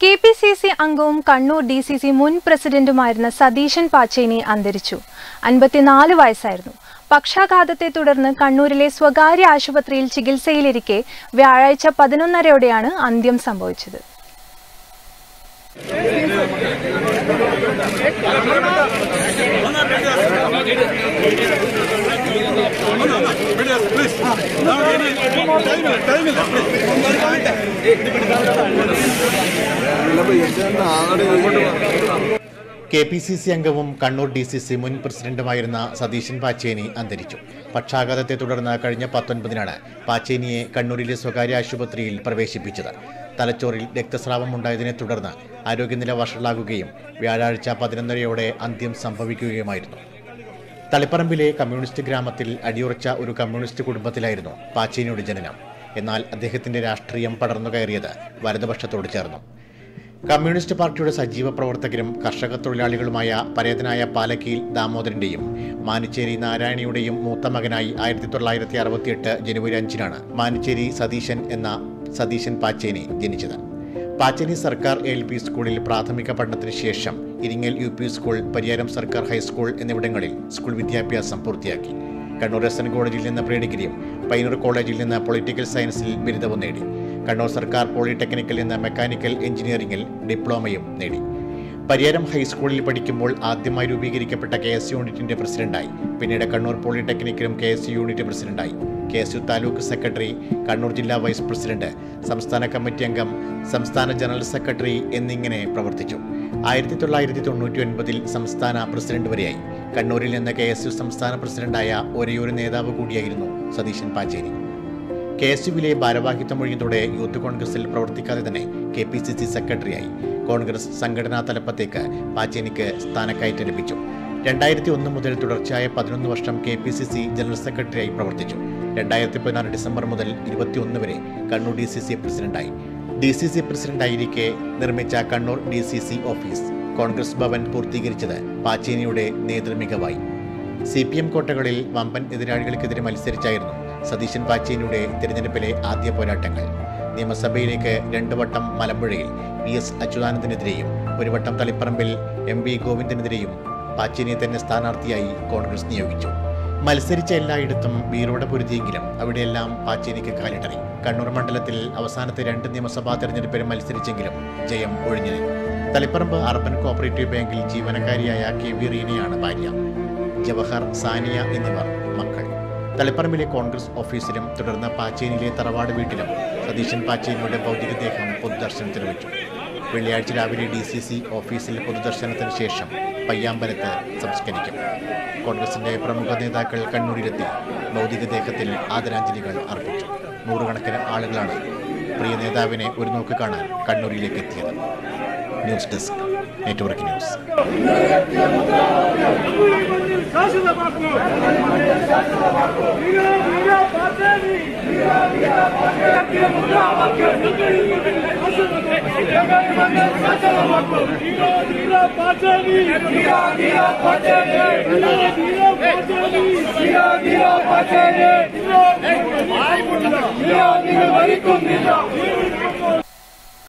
K P C C അംഗവും Kannur D C C മുൻ പ്രസിഡന്റുമായിരുന്ന സതീശൻ പാച്ചേനി അന്തരിച്ചു അൻപത്തിനാല് വയസ്സായിരുന്നു പക്ഷാഘാതത്തെ തുടർന്ന് കണ്ണൂരിലെ സ്വകാര്യ ആശുപത്രിയിൽ ചികിത്സയിലിരിക്കെ വ്യാഴാഴ്ച പതിനൊന്നരയോടെയാണ് അന്ത്യം സംഭവിച്ചത് കെ പി സി സി അംഗവും കണ്ണൂർ ഡി സി സി മുൻ പ്രസിഡന്റുമായിരുന്ന സതീശൻ പാച്ചേനി അന്തരിച്ചു പക്ഷാഘാതത്തെ തുടർന്ന് കഴിഞ്ഞ പത്തൊൻപതിനാണ് പാച്ചേനിയെ കണ്ണൂരിലെ സ്വകാര്യ ആശുപത്രിയിൽ പ്രവേശിപ്പിച്ചത് തലച്ചോറിൽ രക്തസ്രാവം ഉണ്ടായതിനെ തുടർന്ന് ആരോഗ്യനില വഷളാകുകയും വ്യാഴാഴ്ച പതിനൊന്നരയോടെ അന്ത്യം സംഭവിക്കുകയുമായിരുന്നു തളിപ്പറമ്പിലെ കമ്മ്യൂണിസ്റ്റ് ഗ്രാമത്തിൽ അടിയുറച്ച ഒരു കമ്മ്യൂണിസ്റ്റ് കുടുംബത്തിലായിരുന്നു പാച്ചേനിയുടെ ജനനം എന്നാൽ അദ്ദേഹത്തിന്റെ രാഷ്ട്രീയം പടർന്നു കയറിയത് വലതുപക്ഷത്തോട് ചേർന്നു കമ്മ്യൂണിസ്റ്റ് പാർട്ടിയുടെ സജീവ പ്രവർത്തകരും കർഷക തൊഴിലാളികളുമായ പരേതനായ പാലക്കീൽ ദാമോദരന്റെയും മാനിച്ചേരി നാരായണിയുടെയും മൂത്ത മകനായി ആയിരത്തി തൊള്ളായിരത്തി അറുപത്തിയെട്ട് ജനുവരി അഞ്ചിനാണ് മാനിച്ചേരി സതീശൻ എന്ന സതീശൻ പാച്ചേനി ജനിച്ചത് പാച്ചേനി സർക്കാർ എൽ പി സ്കൂളിൽ പ്രാഥമിക പഠനത്തിന് ശേഷം Iringal U P school Pariyaram സർക്കാർ ഹൈസ്കൂൾ എന്നിവിടങ്ങളിൽ സ്കൂൾ വിദ്യാഭ്യാസം പൂർത്തിയാക്കി കണ്ണൂർ എസ് എൻ കോളേജിൽ നിന്ന് പ്രീ ഡിഗ്രിയും പൈനൂർ കോളേജിൽ നിന്ന് പൊളിറ്റിക്കൽ സയൻസിൽ ബിരുദവും നേടി കണ്ണൂർ സർക്കാർ പോളിടെക്നിക്കിൽ നിന്ന് മെക്കാനിക്കൽ എഞ്ചിനീയറിംഗിൽ ഡിപ്ലോമയും നേടി പരിയാരം ഹൈസ്കൂളിൽ പഠിക്കുമ്പോൾ ആദ്യമായി രൂപീകരിക്കപ്പെട്ട കെ എസ് യൂണിറ്റിന്റെ പ്രസിഡന്റായി പിന്നീട് കണ്ണൂർ പോളിടെക്നിക്കിലും കെ എസ് യൂണിറ്റ് പ്രസിഡന്റായി K S U taluk secretary Kannur ജില്ലാ വൈസ് പ്രസിഡന്റ് സംസ്ഥാന കമ്മിറ്റി അംഗം സംസ്ഥാന ജനറൽ സെക്രട്ടറി എന്നിങ്ങനെ പ്രവർത്തിച്ചു ആയിരത്തി തൊള്ളായിരത്തി തൊണ്ണൂറ്റി ഒൻപതിൽ സംസ്ഥാന പ്രസിഡന്റ് വരെയായി കണ്ണൂരിൽ നിന്ന് കെ എസ് യു സംസ്ഥാന പ്രസിഡന്റായ ഒരേയൊരു നേതാവ് കൂടിയായിരുന്നു സതീശൻ പാച്ചേരി കെ എസ് യുവിലെ ഭാരവാഹിത്വം ഒഴിഞ്ഞതോടെ യൂത്ത് കോൺഗ്രസിൽ പ്രവർത്തിക്കാതെ തന്നെ കെ പി സി സി സെക്രട്ടറിയായി കോൺഗ്രസ് സംഘടനാ തലപ്പത്തേക്ക് പാച്ചേനിക്ക് സ്ഥാനക്കയറ്റം ലഭിച്ചു രണ്ടായിരത്തി ഒന്ന് മുതൽ തുടർച്ചയായ പതിനൊന്ന് വർഷം K P C C general സെക്രട്ടറിയായി പ്രവർത്തിച്ചു രണ്ടായിരത്തി പതിനാറ് ഡിസംബർ മുതൽ ഇരുപത്തിയൊന്ന് വരെ കണ്ണൂർ ഡി സി സി പ്രസിഡന്റായി ഡി സി സി പ്രസിഡന്റായിരിക്കെ നിർമ്മിച്ച Kannur D C C office Congress Bhavan പൂർത്തീകരിച്ചത് പാച്ചേനിയുടെ നേതൃമികവായി സി പി എം കോട്ടകളിൽ വമ്പൻ എതിരാളികൾക്കെതിരെ മത്സരിച്ചായിരുന്നു സതീശൻ പാച്ചേനിയുടെ തിരഞ്ഞെടുപ്പിലെ ആദ്യ പോരാട്ടങ്ങൾ നിയമസഭയിലേക്ക് രണ്ടു വട്ടം മലമ്പുഴയിൽ വി എസ് അച്യുതാനന്ദനെതിരെയും ഒരു വട്ടം തളിപ്പറമ്പിൽ എം വി ഗോവിന്ദനെതിരെയും പാച്ചേനിയെ തന്നെ സ്ഥാനാർത്ഥിയായി കോൺഗ്രസ് നിയോഗിച്ചു മത്സരിച്ച എല്ലായിടത്തും വീറോടെ പൊരുതിയെങ്കിലും അവിടെയെല്ലാം പാച്ചേനിക്ക് കാലിടറി കണ്ണൂർ മണ്ഡലത്തിൽ അവസാനത്തെ രണ്ട് നിയമസഭാ തെരഞ്ഞെടുപ്പിലും മത്സരിച്ചെങ്കിലും ജയം ഒഴിഞ്ഞു നിന്നു തളിപ്പറമ്പ് അർബൻ കോപ്പറേറ്റീവ് ബാങ്കിൽ ജീവനക്കാരിയായ കെ വി റീനയാണ് ഭാര്യ ജവഹർ സാനിയ എന്നിവർ മക്കൾ തളിപ്പറമ്പിലെ കോൺഗ്രസ് ഓഫീസിലും തുടർന്ന് പാച്ചേനിയിലെ തറവാട് വീട്ടിലും സതീശൻ പാച്ചേനിയുടെ ഭൗതികദേഹം പൊതുദർശനത്തിന് വെച്ചു വെള്ളിയാഴ്ച രാവിലെ ഡി സി സി ഓഫീസിൽ പൊതുദർശനത്തിന് ശേഷം പയ്യാമ്പലത്ത് സംസ്കരിക്കും കോൺഗ്രസിന്റെ പ്രമുഖ നേതാക്കൾ കണ്ണൂരിലെത്തി ഭൗതികദേഹത്തിൽ ആദരാഞ്ജലികൾ അർപ്പിച്ചു നൂറുകണക്കിന് ആളുകളാണ് പ്രിയ നേതാവിനെ ഒരു നോക്ക് കാണാൻ കണ്ണൂരിലേക്ക് എത്തിയത് ന്യൂസ് ഡെസ്ക് നെറ്റ്വർക്ക് ന്യൂസ് ಶಾಸನವಾಕು ವೀರ ವೀರ ಪಾಟೇನಿ ವೀರ ವೀರ ಪಾಟೇನಿ ಮುದ್ರಾವಾಕ್ಯ ಶಾಸನವಾಕು ವೀರ ವೀರ ಪಾಟೇನಿ ವೀರ ವೀರ ಪಾಟೇನಿ ವೀರ ವೀರ ಪಾಟೇನಿ ವೀರ ವೀರ ಪಾಟೇನಿ ವೀರ ವೀರ ವರಿಕೊಂಡಿಲ್ಲ